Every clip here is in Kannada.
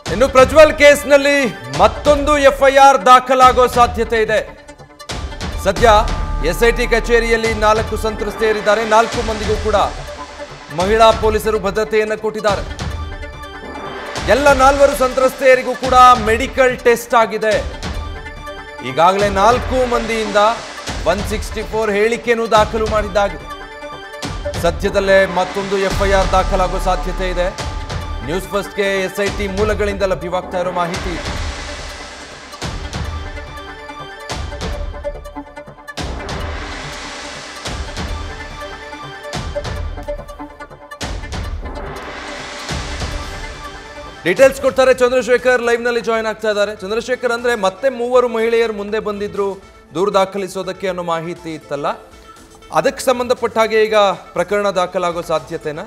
ಇನ್ನು ಪ್ರಜ್ವಲ್ ಕೇಸ್ನಲ್ಲಿ ಮತ್ತೊಂದು ಎಫ್ಐಆರ್ ದಾಖಲಾಗೋ ಸಾಧ್ಯತೆ ಇದೆ ಸದ್ಯ ಎಸ್ಐಟಿ ಕಚೇರಿಯಲ್ಲಿ ನಾಲ್ಕು ಸಂತ್ರಸ್ತೆಯರಿದ್ದಾರೆ ನಾಲ್ಕು ಮಂದಿಗೂ ಕೂಡ ಮಹಿಳಾ ಪೊಲೀಸರು ಭದ್ರತೆಯನ್ನು ಕೊಟ್ಟಿದ್ದಾರೆ ಎಲ್ಲ ನಾಲ್ವರು ಸಂತ್ರಸ್ತೆಯರಿಗೂ ಕೂಡ ಮೆಡಿಕಲ್ ಟೆಸ್ಟ್ ಆಗಿದೆ ಈಗಾಗಲೇ ನಾಲ್ಕು ಮಂದಿಯಿಂದ ಒನ್ ಸಿಕ್ಸ್ಟಿ ಫೋರ್ ಹೇಳಿಕೆಯನ್ನು ದಾಖಲು ಮಾಡಿದ್ದಾಗಿದೆ ಸದ್ಯದಲ್ಲೇ ಮತ್ತೊಂದು ಎಫ್ಐಆರ್ ದಾಖಲಾಗೋ ಸಾಧ್ಯತೆ ಇದೆ ನ್ಯೂಸ್ ಫಸ್ಟ್ಗೆ ಎಸ್ಐಟಿ ಮೂಲಗಳಿಂದ ಲಭ್ಯವಾಗ್ತಾ ಇರೋ ಮಾಹಿತಿ ಇದೆ. ಡೀಟೇಲ್ಸ್ ಕೊಡ್ತಾರೆ ಚಂದ್ರಶೇಖರ್ ಲೈವ್ ನಲ್ಲಿ ಜಾಯ್ನ್ ಆಗ್ತಾ ಇದ್ದಾರೆ ಚಂದ್ರಶೇಖರ್ ಅಂದ್ರೆ ಮತ್ತೆ ಮೂವರು ಮಹಿಳೆಯರು ಮುಂದೆ ಬಂದಿದ್ರು ದೂರು ದಾಖಲಿಸೋದಕ್ಕೆ ಅನ್ನೋ ಮಾಹಿತಿ ಇತ್ತಲ್ಲ ಅದಕ್ಕೆ ಸಂಬಂಧಪಟ್ಟ ಹಾಗೆ ಈಗ ಪ್ರಕರಣ ದಾಖಲಾಗೋ ಸಾಧ್ಯತೆನಾ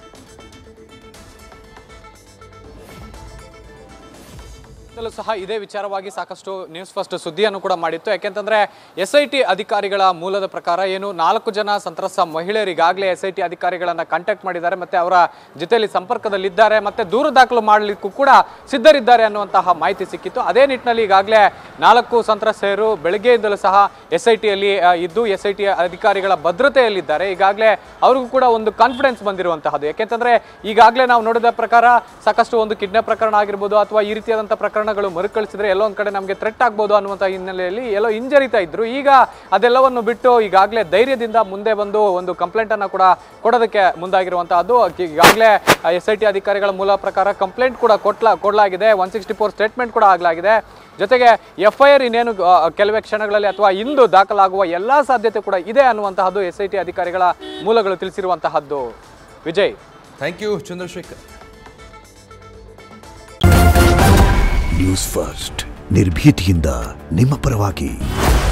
ಲ್ಲೂ ಸಹ ಇದೇ ವಿಚಾರವಾಗಿ ಸಾಕಷ್ಟು ನ್ಯೂಸ್ ಫಸ್ಟ್ ಸುದ್ದಿಯನ್ನು ಕೂಡ ಮಾಡಿತ್ತು ಯಾಕೆಂತಂದ್ರೆ ಎಸ್ ಐ ಟಿ ಅಧಿಕಾರಿಗಳ ಮೂಲದ ಪ್ರಕಾರ ಏನು ನಾಲ್ಕು ಜನ ಸಂತ್ರಸ್ತ ಮಹಿಳೆಯರು ಈಗಾಗಲೇ ಎಸ್ ಐ ಟಿ ಅಧಿಕಾರಿಗಳನ್ನ ಕಾಂಟ್ಯಾಕ್ಟ್ ಮಾಡಿದ್ದಾರೆ ಮತ್ತೆ ಅವರ ಜೊತೆಯಲ್ಲಿ ಸಂಪರ್ಕದಲ್ಲಿದ್ದಾರೆ ಮತ್ತೆ ದೂರು ದಾಖಲು ಮಾಡಲಿಕ್ಕೂ ಕೂಡ ಸಿದ್ಧರಿದ್ದಾರೆ ಅನ್ನುವಂತಹ ಮಾಹಿತಿ ಸಿಕ್ಕಿತ್ತು ಅದೇ ನಿಟ್ಟಿನಲ್ಲಿ ಈಗಾಗಲೇ ನಾಲ್ಕು ಸಂತ್ರಸ್ತೆಯರು ಬೆಳಗ್ಗೆಯಿಂದಲೂ ಸಹ ಎಸ್ ಐ ಟಿಯಲ್ಲಿ ಇದ್ದು ಎಸ್ ಐ ಟಿ ಅಧಿಕಾರಿಗಳ ಭದ್ರತೆಯಲ್ಲಿದ್ದಾರೆ ಈಗಾಗಲೇ ಅವ್ರಿಗೂ ಕೂಡ ಒಂದು ಕಾನ್ಫಿಡೆನ್ಸ್ ಬಂದಿರುವಂತಹದ್ದು ಯಾಕೆಂತಂದ್ರೆ ಈಗಾಗಲೇ ನಾವು ನೋಡಿದ ಪ್ರಕಾರ ಸಾಕಷ್ಟು ಒಂದು ಕಿಡ್ನಾಪ್ ಪ್ರಕರಣ ಆಗಿರ್ಬೋದು ಅಥವಾ ಈ ರೀತಿಯಾದಂಥ ಪ್ರಕರಣಗಳು ಮರುಕಳಿಸಿದ್ರೆ ಎಲ್ಲೋ ಒಂದು ಕಡೆ ನಮಗೆ ಥ್ರೆಟ್ ಆಗ್ಬೋದು ಅನ್ನುವಂಥ ಹಿನ್ನೆಲೆಯಲ್ಲಿ ಎಲ್ಲೋ ಹಿಂಜರಿತಾ ಇದ್ರು ಈಗ ಅದೆಲ್ಲವನ್ನು ಬಿಟ್ಟು ಈಗಾಗಲೇ ಧೈರ್ಯದಿಂದ ಮುಂದೆ ಬಂದು ಒಂದು ಕಂಪ್ಲೇಂಟ್ ಅನ್ನ ಕೂಡ ಕೊಡೋದಕ್ಕೆ ಮುಂದಾಗಿರುವಂತಹದ್ದು ಈಗಾಗಲೇ ಎಸ್ ಐ ಟಿ ಅಧಿಕಾರಿಗಳ ಮೂಲ ಪ್ರಕಾರ ಕಂಪ್ಲೇಂಟ್ ಕೂಡ ಕೊಟ್ಲ ಕೊಡಲಾಗಿದೆ ಒನ್ ಸಿಕ್ಸ್ಟಿ ಫೋರ್ ಸ್ಟೇಟ್ಮೆಂಟ್ ಕೂಡ ಆಗಲಾಗಿದೆ ಜೊತೆಗೆ ಎಫ್ ಐ ಆರ್ ಇನ್ನೇನು ಆ, ಕೆಲವೇ ಕ್ಷಣಗಳಲ್ಲಿ ಅಥವಾ ಇಂದು ದಾಖಲಾಗುವ ಎಲ್ಲಾ ಸಾಧ್ಯತೆ ಕೂಡ ಇದೆ ಅನ್ನುವಂತಹದ್ದು ಎಸ್ ಐ ಟಿ ಅಧಿಕಾರಿಗಳ ಮೂಲಗಳು ತಿಳಿಸಿರುವಂತಹದ್ದು Vijay thank you Chandrashekar news first ನಿರ್ಭೀತಿಯಿಂದ ನಿಮ್ಮ ಪರವಾಗಿ